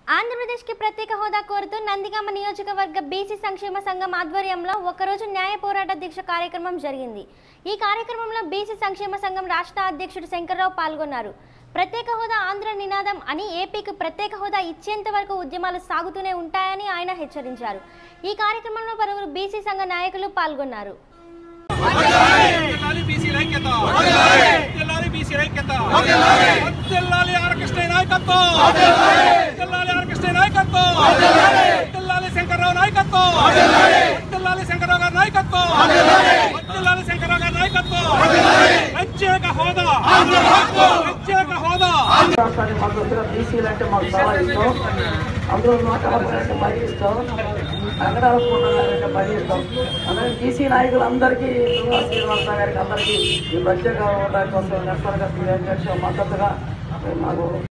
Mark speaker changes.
Speaker 1: ఆంధ్రప్రదేశ్కి ప్రత్యేక హోదా కోరుతూ నందిగామ నియోజకవర్గ బీసీ సంక్షేమ సంఘం ఆధ్వర్యంలో ఒకరోజు న్యాయ పోరాట దీక్ష కార్యక్రమం జరిగింది ఈ కార్యక్రమంలో బీసీ సంక్షేమ సంఘం రాష్ట్ర అధ్యక్షుడు శంకర్రావు పాల్గొన్నారు ప్రత్యేక హోదా ఆంధ్ర నినాదం అని ఏపీకి ప్రత్యేక హోదా ఇచ్చేంత వరకు ఉద్యమాలు సాగుతూనే ఉంటాయని ఆయన హెచ్చరించారు ఈ కార్యక్రమంలో పలువురు బీసీ సంఘ నాయకులు పాల్గొన్నారు
Speaker 2: వర్ధిల్లాలి బీసీ ఐక్యత వర్ధిల్లాలి బీసీ ఐక్యత వర్ధిల్లాలి ఆర్కెస్ట్రా నాయకత్వం వర్ధిల్లాలి ఆర్కెస్ట్రా నాయకత్వం వర్ధిల్లాలి శంకర్రావు నాయకత్వం వర్ధిల్లాలి శంకర్రావు గారి నాయకత్వం వర్ధిల్లాలి శంకర్రావు గారి నాయకత్వం ప్రత్యేక హోదా ప్రత్యేక హోదా
Speaker 3: రాష్ట్రానికి మాకు వచ్చిన బీసీలు అంటే మాకు చాలా ఇష్టం అందులో మాట్లాడాలంటే మరీ ఇష్టం వెంకటాల పూర్ణగారంటే మరీ ఇష్టం అలాగే బీసీ నాయకులందరికీ శ్రీనివాస్ శ్రీనివాసరావు గారికి అందరికీ ఈ ప్రత్యేక హోదా కోసం నిరసనగా అధ్యక్ష మద్దతుగా మాకు